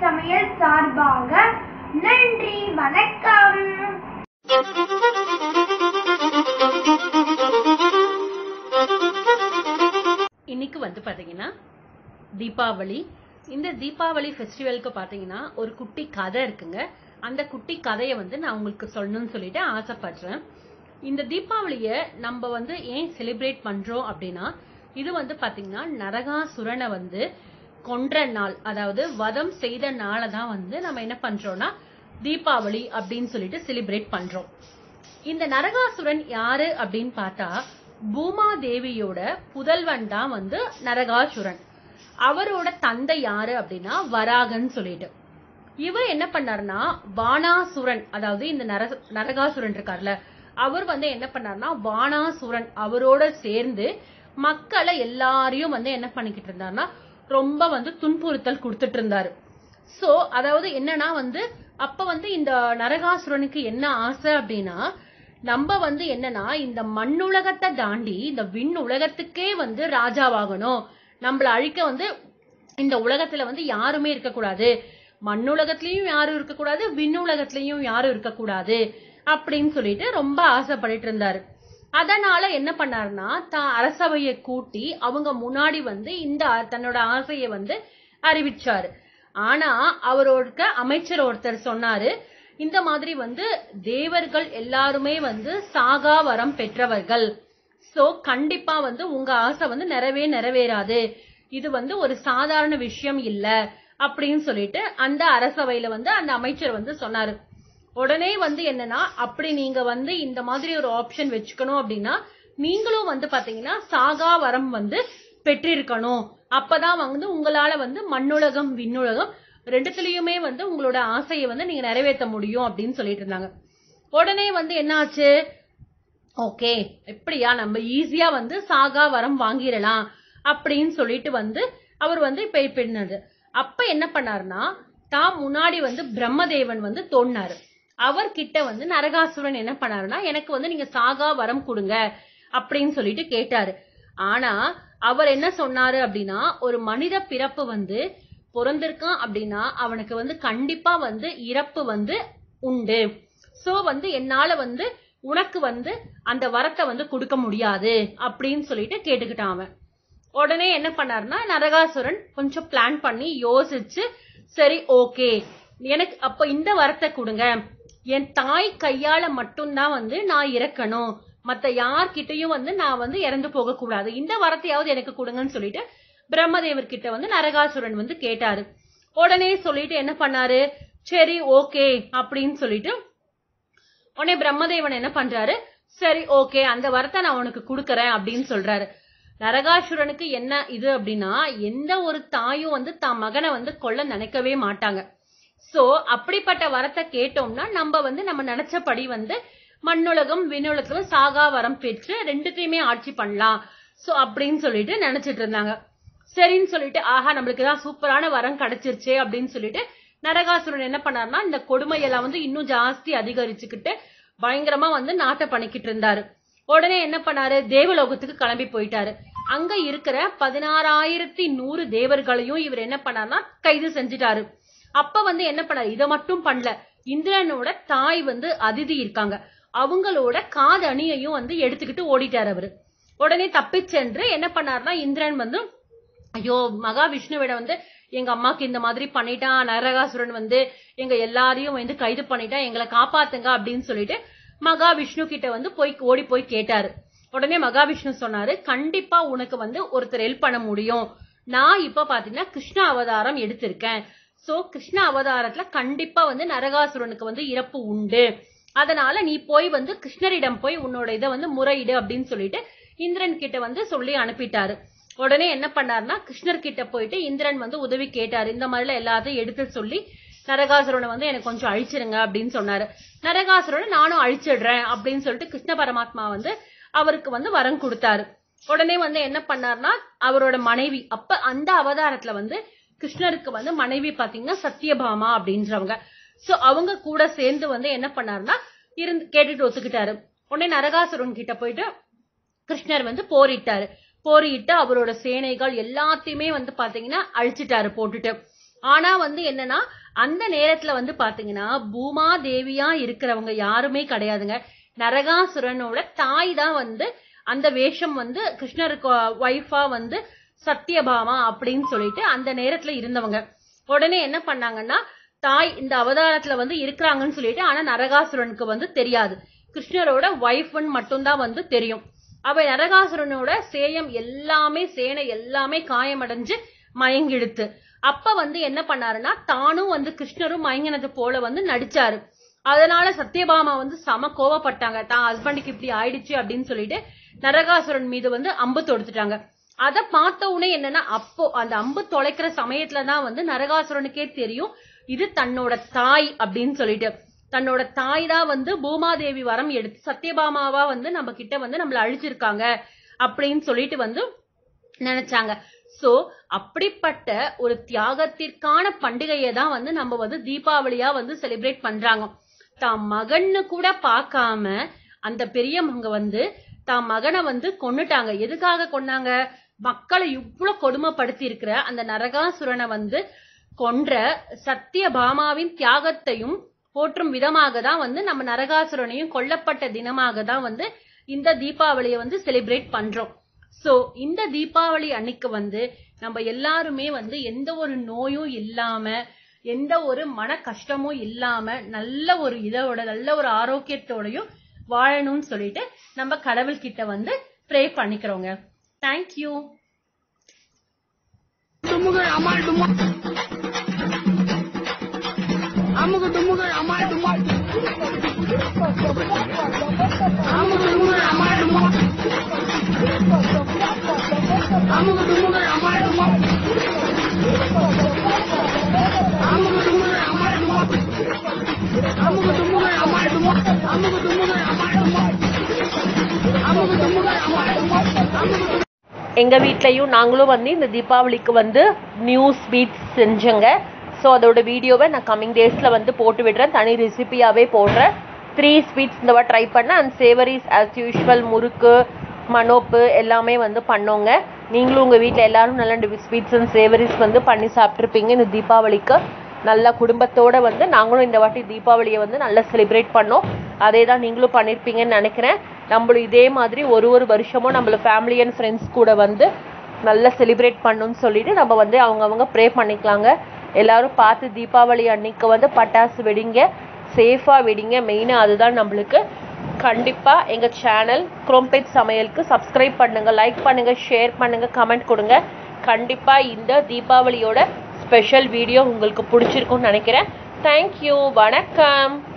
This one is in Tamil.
சமையல் சார்பாக நன்றி வணக்கம் இன்னைக்கு வந்து பாத்தீங்கன்னா தீபாவளி இந்த தீபாவளி ஃபெஸ்டிவலுக்கு பாத்தீங்கன்னா ஒரு குட்டி கதை இருக்குங்க அந்த குட்டி கதையை வந்து நான் உங்களுக்கு சொல்லணும்னு சொல்லிட்டு ஆசைப்படுறேன் இந்த தீபாவளிய நம்ம வந்து ஏன் செலிப்ரேட் பண்றோம் அப்படின்னா இது வந்து பாத்தீங்கன்னா நரகாசுரனை வந்து கொன்ற நாள் அதாவது வதம் செய்த நாளை தான் வந்து நம்ம என்ன பண்றோம்னா தீபாவளி அப்படின்னு சொல்லிட்டு செலிப்ரேட் பண்றோம் இந்த நரகாசுரன் யாரு அப்படின்னு பார்த்தா பூமா தேவியோட புதல்வன் தான் வந்து நரகாசுரன் அவரோட தந்தை யாரு அப்படின்னா வராகன்னு சொல்லிட்டு இவர் என்ன பண்ணாருன்னா வானாசுரன் அதாவது இந்த நர நரகாசுரன் இருக்கார்ல அவர் வந்து என்ன பண்ணாருன்னா வானாசுரன் அவரோட சேர்ந்து மக்களை எல்லாரையும் வந்து என்ன பண்ணிக்கிட்டு இருந்தாருன்னா ரொம்ப வந்து துன்புறுத்தல் கொடுத்துட்டு இருந்தாரு சோ அதாவது என்னன்னா வந்து அப்ப வந்து இந்த நரகாசுரனுக்கு என்ன ஆசை அப்படின்னா நம்ம வந்து என்னன்னா இந்த மண்ணுலகத்தை தாண்டி இந்த விண் உலகத்துக்கே வந்து ராஜாவாகணும் நம்மள அழிக்க வந்து இந்த உலகத்துல வந்து யாருமே இருக்கக்கூடாது மண்ணுலகத்திலயும் யாரும் இருக்கக்கூடாது விண்ணுலகத்திலயும் யாரும் இருக்கக்கூடாது அப்படின்னு சொல்லிட்டு ரொம்ப ஆசைப்பட்டுட்டு இருந்தாரு அதனால என்ன பண்ணாருன்னா தான் அரசவையை கூட்டி அவங்க முன்னாடி வந்து இந்த தன்னோட ஆசையை வந்து அறிவிச்சாரு ஆனா அவரோட அமைச்சர் ஒருத்தர் சொன்னாரு இந்த மாதிரி வந்து தேவர்கள் எல்லாருமே வந்து சாகா வரம் பெற்றவர்கள் சோ கண்டிப்பா வந்து உங்க ஆசை வந்து நிறைவே நிறைவேறாது இது வந்து ஒரு சாதாரண விஷயம் இல்ல அப்படின்னு சொல்லிட்டு அந்த அரசவையில வந்து அந்த அமைச்சர் வந்து சொன்னாரு உடனே வந்து என்னன்னா அப்படி நீங்க வந்து இந்த மாதிரி ஒரு ஆப்ஷன் வச்சுக்கணும் அப்படின்னா நீங்களும் வந்து பாத்தீங்கன்னா சாகா வரம் வந்து பெற்றிருக்கணும் அப்பதான் வந்து உங்களால வந்து மண்ணுலகம் விண்ணுலகம் ரெண்டுத்துலயுமே வந்து உங்களோட ஆசையை வந்து நீங்க நிறைவேற்ற முடியும் அப்படின்னு சொல்லிட்டு இருந்தாங்க உடனே வந்து என்ன ஆச்சு ஓகே எப்படியா நம்ம ஈஸியா வந்து சாகா வரம் வாங்கிடலாம் அப்படின்னு சொல்லிட்டு வந்து அவர் வந்து இப்ப பின்னது அப்ப என்ன பண்ணாருன்னா தான் முன்னாடி வந்து பிரம்மதேவன் வந்து தோணினாரு அவர்கிட்ட வந்து நரகாசுரன் என்ன பண்ணாருன்னா எனக்கு வந்து நீங்க சாகா வரம் கொடுங்க அப்படின்னு சொல்லிட்டு கேட்டாரு ஆனா அவர் என்ன சொன்னாரு அப்படின்னா ஒரு மனித பிறப்பு வந்து பிறந்திருக்கான் அப்படின்னா அவனுக்கு வந்து கண்டிப்பா வந்து இறப்பு வந்து உண்டு சோ வந்து என்னால வந்து உனக்கு வந்து அந்த வரத்தை வந்து கொடுக்க முடியாது அப்படின்னு சொல்லிட்டு கேட்டுக்கிட்டான் அவன் உடனே என்ன பண்ணாருன்னா நரகாசுரன் கொஞ்சம் பிளான் பண்ணி யோசிச்சு சரி ஓகே எனக்கு அப்ப இந்த வரத்தை கொடுங்க என் தாய் கையால மட்டும்தான் வந்து நான் இறக்கணும் மத்த யார்கிட்டயும் வந்து நான் வந்து இறந்து போக கூடாது இந்த வரத்தையாவது எனக்கு கொடுங்கன்னு சொல்லிட்டு பிரம்மதேவர் கிட்ட வந்து நரகாசுரன் வந்து கேட்டாரு உடனே சொல்லிட்டு என்ன பண்ணாரு சரி ஓகே அப்படின்னு சொல்லிட்டு உடனே பிரம்மதேவன் என்ன பண்றாரு சரி ஓகே அந்த வரத்தை நான் உனக்கு கொடுக்கறேன் அப்படின்னு சொல்றாரு நரகாசுரனுக்கு என்ன இது அப்படின்னா எந்த ஒரு தாயும் வந்து தான் மகனை வந்து கொல்ல நினைக்கவே மாட்டாங்க சோ அப்படிப்பட்ட வரத்தை கேட்டோம்னா நம்ம வந்து நம்ம நினைச்சபடி வந்து மண்ணுலகம் விண்ணுலகம் சாகா வரம் பெற்று ரெண்டுத்தையுமே ஆட்சி பண்ணலாம் சோ அப்படின்னு சொல்லிட்டு நினைச்சிட்டு இருந்தாங்க சரின்னு சொல்லிட்டு ஆஹா நம்மளுக்கு தான் சூப்பரான வரம் கிடைச்சிருச்சே அப்படின்னு சொல்லிட்டு நரகாசுரன் என்ன பண்ணாருன்னா இந்த கொடுமையெல்லாம் வந்து இன்னும் ஜாஸ்தி அதிகரிச்சுக்கிட்டு பயங்கரமா வந்து நாட்டை பண்ணிக்கிட்டு இருந்தாரு உடனே என்ன பண்ணாரு தேவலோகத்துக்கு கிளம்பி போயிட்டாரு அங்க இருக்கிற பதினாறாயிரத்தி நூறு தேவர்களையும் இவர் என்ன பண்ணாருன்னா கைது செஞ்சுட்டாரு அப்ப வந்து என்ன பண்ணாரு இதை மட்டும் பண்ணல இந்திரனோட தாய் வந்து அதிதி இருக்காங்க அவங்களோட காது அணியையும் வந்து எடுத்துக்கிட்டு ஓடிட்டாரு அவரு உடனே தப்பிச் சென்று என்ன பண்ணாருன்னா இந்திரன் வந்து ஐயோ மகாவிஷ்ணுவிட வந்து எங்க அம்மாக்கு இந்த மாதிரி பண்ணிட்டான் நரகாசுரன் வந்து எங்க எல்லாரையும் வந்து கைது பண்ணிட்டான் எங்களை காப்பாத்துங்க அப்படின்னு சொல்லிட்டு மகாவிஷ்ணு கிட்ட வந்து போய் ஓடி போய் கேட்டாரு உடனே மகாவிஷ்ணு சொன்னாரு கண்டிப்பா உனக்கு வந்து ஒருத்தர் ஹெல்ப் பண்ண முடியும் நான் இப்ப பாத்தீங்கன்னா கிருஷ்ண அவதாரம் எடுத்திருக்கேன் சோ கிருஷ்ண அவதாரத்துல கண்டிப்பா வந்து நரகாசுரனுக்கு வந்து இறப்பு உண்டு அதனால நீ போய் வந்து கிருஷ்ணரிடம் போய் உன்னோட இதை வந்து முறையிடு அப்படின்னு சொல்லிட்டு இந்திரன் கிட்ட வந்து சொல்லி அனுப்பிட்டாரு உடனே என்ன பண்ணாருன்னா கிருஷ்ணர் கிட்ட போயிட்டு இந்திரன் வந்து உதவி கேட்டாரு இந்த மாதிரில எல்லாத்தையும் எடுத்து சொல்லி நரகாசுரனை வந்து எனக்கு கொஞ்சம் அழிச்சிருங்க அப்படின்னு சொன்னாரு நரகாசுரனை நானும் அழிச்சிடுறேன் அப்படின்னு சொல்லிட்டு கிருஷ்ண பரமாத்மா வந்து அவருக்கு வந்து வரம் கொடுத்தாரு உடனே வந்து என்ன பண்ணாருன்னா அவரோட மனைவி அப்ப அந்த அவதாரத்துல வந்து கிருஷ்ணருக்கு வந்து மனைவி பாத்தீங்கன்னா சத்யபாமா அப்படின்றவங்க சோ அவங்க கூட சேர்ந்து வந்து என்ன பண்ணாருன்னா இருந்து கேட்டுட்டு ஒத்துக்கிட்டாரு உடனே நரகாசுரன் கிட்ட போயிட்டு கிருஷ்ணர் வந்து போரிட்டாரு போரிட்டு அவரோட சேனைகள் எல்லாத்தையுமே வந்து பாத்தீங்கன்னா அழிச்சிட்டாரு போட்டுட்டு ஆனா வந்து என்னன்னா அந்த நேரத்துல வந்து பாத்தீங்கன்னா பூமா தேவியா இருக்கிறவங்க யாருமே கிடையாதுங்க நரகாசுரனோட தாய் தான் வந்து அந்த வேஷம் வந்து கிருஷ்ணருக்கு ஒய்ஃபா வந்து சத்யபாமா அப்படின்னு சொல்லிட்டு அந்த நேரத்துல இருந்தவங்க உடனே என்ன பண்ணாங்கன்னா தாய் இந்த அவதாரத்துல வந்து இருக்கிறாங்கன்னு சொல்லிட்டு ஆனா நரகாசுரனுக்கு வந்து தெரியாது கிருஷ்ணரோட ஒய்ஃப்னு மட்டும்தான் வந்து தெரியும் அவ நரகாசுரனோட சேயம் எல்லாமே சேனை எல்லாமே காயமடைஞ்சு மயங்கிடுத்து அப்ப வந்து என்ன பண்ணாருன்னா தானும் வந்து கிருஷ்ணரும் மயங்கினது போல வந்து நடிச்சாரு அதனால சத்யபாமா வந்து சம கோவப்பட்டாங்க தான் ஹஸ்பண்டுக்கு இப்படி ஆயிடுச்சு அப்படின்னு சொல்லிட்டு நரகாசுரன் மீது வந்து அம்பு தொடுத்துட்டாங்க அத பார்த்த உடனே என்னன்னா அப்போ அந்த அம்பு தொலைக்கிற சமயத்துல தான் வந்து நரகாசுரனுக்கே தெரியும் இது தன்னோட தாய் அப்படின்னு சொல்லிட்டு தன்னோட தாய் தான் வந்து பூமாதேவி வரம் எடுத்து சத்யபாமாவா வந்து நம்ம கிட்ட வந்து நம்மள அழிச்சிருக்காங்க அப்படின்னு சொல்லிட்டு வந்து நினைச்சாங்க சோ அப்படிப்பட்ட ஒரு தியாகத்திற்கான பண்டிகையை தான் வந்து நம்ம வந்து தீபாவளியா வந்து செலிப்ரேட் பண்றாங்க தான் மகன்னு கூட பார்க்காம அந்த பெரியவங்க வந்து தான் மகனை வந்து கொன்னுட்டாங்க எதுக்காக கொன்னாங்க மக்களை இவ்வளவு கொடுமைப்படுத்தி இருக்கிற அந்த நரகாசுரனை வந்து கொன்ற சத்தியபாமாவின் தியாகத்தையும் போற்றும் விதமாக தான் வந்து நம்ம நரகாசுரனையும் கொல்லப்பட்ட தினமாக தான் வந்து இந்த தீபாவளியை வந்து செலிப்ரேட் பண்றோம் சோ இந்த தீபாவளி அன்னைக்கு வந்து நம்ம எல்லாருமே வந்து எந்த ஒரு நோயும் இல்லாம எந்த ஒரு மன கஷ்டமும் இல்லாம நல்ல ஒரு இதோட நல்ல ஒரு ஆரோக்கியத்தோடயும் வாழணும்னு சொல்லிட்டு நம்ம கடவுள் கிட்ட வந்து ப்ரே பண்ணிக்கிறோங்க தேங்க்யூ டுமுகள் அமால் டுமா அமுக டுமுகள் அமால் டுமா அமுக டுமுகள் அமால் டுமா அமுக டுமுகள் அமால் டுமா அமுக டுமுகள் அமால் டுமா அமுக டுமுகள் அமால் டுமா அமுக டுமுகள் அமால் டுமா அமுக டுமுகள் அமால் டுமா அமுக எங்க வீட்லயும் நாங்களும் வந்து இந்த தீபாவளிக்கு வந்து நியூ ஸ்வீட்ஸ் செஞ்சோங்க ஸோ அதோட வீடியோவை நான் கம்மிங் டேஸ்ல வந்து போட்டு விடுறேன் தனி ரெசிபியாவே போடுறேன் த்ரீ ஸ்வீட்ஸ் இந்த வாட்டி ட்ரை பண்ணேன் அண்ட் சேவரிஸ் ஆஸ் யூஷுவல் முறுக்கு மனோப்பு எல்லாமே வந்து பண்ணோங்க நீங்களும் உங்க வீட்ல எல்லாரும் நல்ல ஸ்வீட்ஸ் அண்ட் சேவரிஸ் வந்து பண்ணி சாப்பிட்ருப்பீங்க இந்த தீபாவளிக்கு நல்ல குடும்பத்தோட வந்து நாங்களும் இந்த வாட்டி தீபாவளியை வந்து நல்லா செலிப்ரேட் பண்ணோம் அதே தான் நீங்களும் பண்ணியிருப்பீங்கன்னு நினைக்கிறேன் நம்மளும் இதே மாதிரி ஒரு ஒரு வருஷமும் நம்மள ஃபேமிலி அண்ட் ஃப்ரெண்ட்ஸ் கூட வந்து நல்லா செலிப்ரேட் பண்ணணும்னு சொல்லிட்டு நம்ம வந்து அவங்கவங்க ப்ரே பண்ணிக்கலாங்க எல்லாரும் பார்த்து தீபாவளி அன்னைக்கு வந்து பட்டாசு வெடிங்க சேஃபாக வெடிங்க மெயினாக அதுதான் நம்மளுக்கு கண்டிப்பாக எங்கள் சேனல் குரோம்பேட் சமையலுக்கு சப்ஸ்கிரைப் பண்ணுங்க லைக் பண்ணுங்க ஷேர் பண்ணுங்க கமெண்ட் கொடுங்க கண்டிப்பாக இந்த தீபாவளியோட ஸ்பெஷல் வீடியோ உங்களுக்கு பிடிச்சிருக்கும்னு நினைக்கிறேன் தேங்க்யூ வணக்கம்